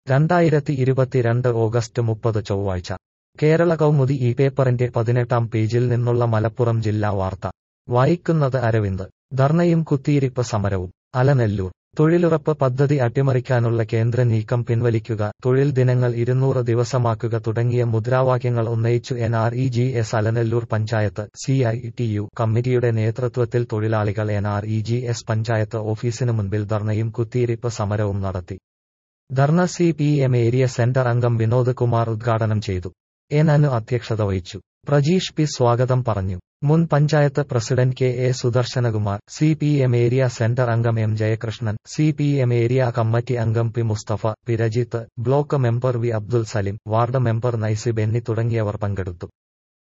രണ്ടായിരത്തി ഇരുപത്തിരണ്ട് ഓഗസ്റ്റ് മുപ്പത് ചൊവ്വാഴ്ച കേരള കൗമുദി ഈ പേപ്പറിന്റെ പതിനെട്ടാം പേജിൽ നിന്നുള്ള മലപ്പുറം ജില്ലാ വാർത്ത വായിക്കുന്നത് അരവിന്ദ് ധർണയും കുത്തിയിരിപ്പ് സമരവും അലനെല്ലൂർ തൊഴിലുറപ്പ് പദ്ധതി അട്ടിമറിക്കാനുള്ള കേന്ദ്ര നീക്കം പിൻവലിക്കുക തൊഴിൽ ദിനങ്ങൾ ഇരുന്നൂറ് ദിവസമാക്കുക തുടങ്ങിയ മുദ്രാവാക്യങ്ങൾ ഉന്നയിച്ചു N R E G S Alanallur panchayat C I T U കമ്മിറ്റിയുടെ നേതൃത്വത്തിൽ തൊഴിലാളികൾ N R E G S panchayat ഓഫീസിനു മുൻപിൽ ധർണയും കുത്തിയിരിപ്പ് സമരവും നടത്തി dharna C P M area centre അംഗം വിനോദ് കുമാർ ഉദ്ഘാടനം ചെയ്തു എൻ അനു അധ്യക്ഷത വഹിച്ചു പ്രജീഷ് പി സ്വാഗതം പറഞ്ഞു മുൻ panchayat president K A Sudarsanakumar C P M area centre അംഗം M Jayakrishnan C P M area committee അംഗം P Musthafa P Rajith block member V Abdul Salim ward member Naisib എന്നി തുടങ്ങിയവർ പങ്കെടുത്തു